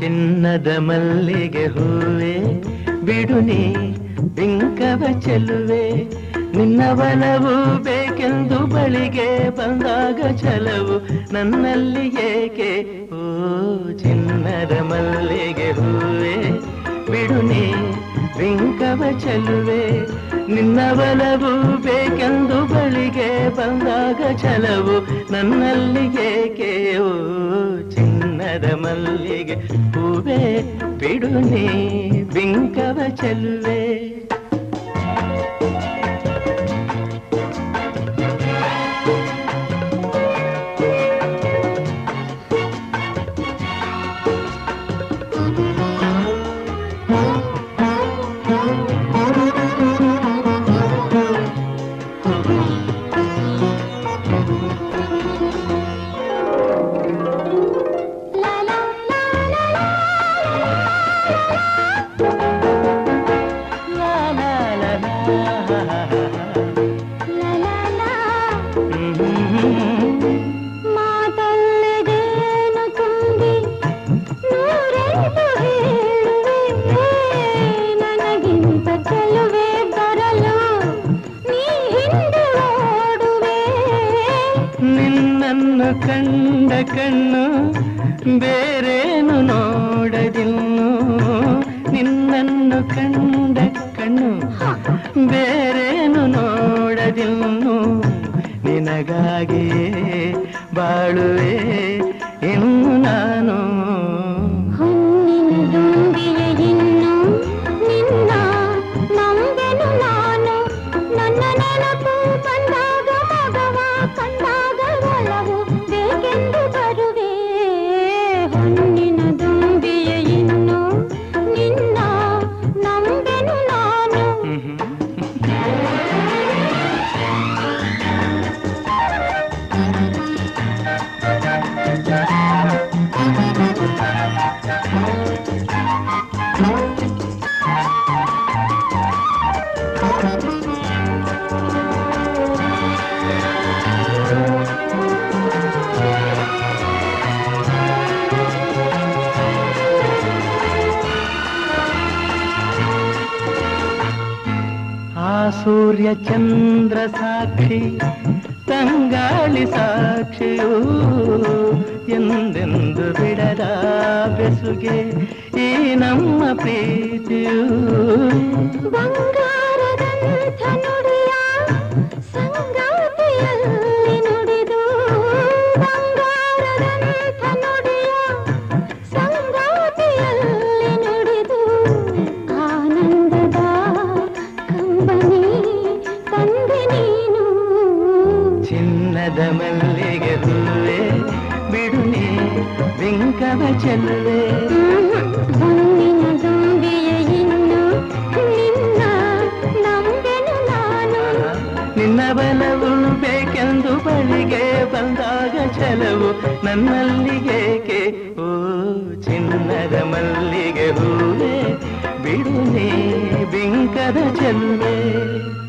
ಚಿನ್ನದ ಮಲ್ಲಿಗೆ ಹೂವೆ ಬಿಡು ನೀ ಬಿಂಕವ ಚೆಲುವೆ ನಿನ್ನ ಬಲವು ಬೇಕೆಂದು ಬಳಿಗೆ ಬಂದಾಗ ಛಲವು ನನ್ನಲ್ಲಿ ಏಕೆ ಓ ಚಿನ್ನದ ಮಲ್ಲಿಗೆ ಹೂವೆ ಬಿಡು ನೀ ಬಿಂಕವ ಚೆಲುವೆ ನಿನ್ನ ಬಲವು ಬೇಕೆಂದು ಬಳಿಗೆ ಬಂದಾಗ ಛಲವು ನನ್ನಲ್ಲಿ ಏಕೆ ಓ ಚಿನ್ನದ ಮಲ್ಲಿಗೆ ಹೂವೆ ಬಿಡು ನೀ ಬಿಂಕವ ಚೆಲುವೆ ಲಾ ಲಾ ಲಾ ಲಾ. ಹ್ಮ್. ಮಾತಲ್ಲದೇನು ತುಂಬಿ ನೂರೆಂಟು ಹೇಳುವೆ ನನಗಿಂತ ಚೆಲುವೆ ಬರಲು ನೀ ಹಿಂದೆ ಓಡುವೆ ನಿನ್ನನ್ನು ಕಂಡ ಕಣ್ಣು ಬೇರೇನು ನೋಡದಿನ್ನು ನಿನ್ನನ್ನು ಕಂಡ ಕಣ್ಣು ಬೇರೇನು ನೋಡದಿನ್ನು ನಿನಗಾಗಿಯೇ ಬಾಳುವೆ ಇನ್ನು ನಾನು ಹೊನ್ನಿನ ದುಂಬಿಯ ಇನ್ನು ನಿನ್ನ ನಂಬೆನು ನಾನು ನನ್ನ ನೆನಪು ಬಂದಾಗ ಮಗವ ಕಂದಾಗ ಒಲವು ಬೇಕೆಂದು ಬರುವೆ ಹೊನ್ನಿನ ದುಂಬಿಯ ಇನ್ನು ನಿನ್ನ ನಂಬೆನು ನಾನು ಆ ಸೂರ್ಯ ಚಂದ್ರ ಸಾಕ್ಷಿ ತಂಗಾಳಿ ಸಾಕ್ಷಿಯೂ ಎಂದೆಂದು ಬಿಡದ ಬೆಸುಗೆ ಈ ನಮ್ಮ ಪ್ರೀತಿಯೂ ಬಂಗಾರದಂಥ ನುಡಿಯ ಸಂಗಾತಿಯಲ್ಲಿ ನುಡಿದು ಬಂಗಾರದಂಥ ನುಡಿಯ ಸಂಗಾತಿಯಲ್ಲಿ ನುಡಿದು ಆನಂದದ ಕಂಬನಿ ತಂದೆ ನೀನು ಚಿನ್ನದ ಮಲ್ಲಿಗೆ ಹೂವೆ ಬಿಡು ನೀ ಬಿಂಕವ ಚೆಲುವೆ ಹೊನ್ನಿನ ದುಂಬಿಯ ಇನ್ನು ನಿನ್ನ ನಂಬೆನು ನಾನು ನಿನ್ನ ಬಲವು ಬೇಕೆಂದು ಬಳಿಗೆ ಬಂದಾಗ ಛಲವು ನನ್ನಲ್ಲಿಗೇಕೆ ಓ ಚಿನ್ನದ ಮಲ್ಲಿಗೆ ಹೂವೆ ಬಿಡು ನೀ ಬಿಂಕದ ಚೆಲುವೆ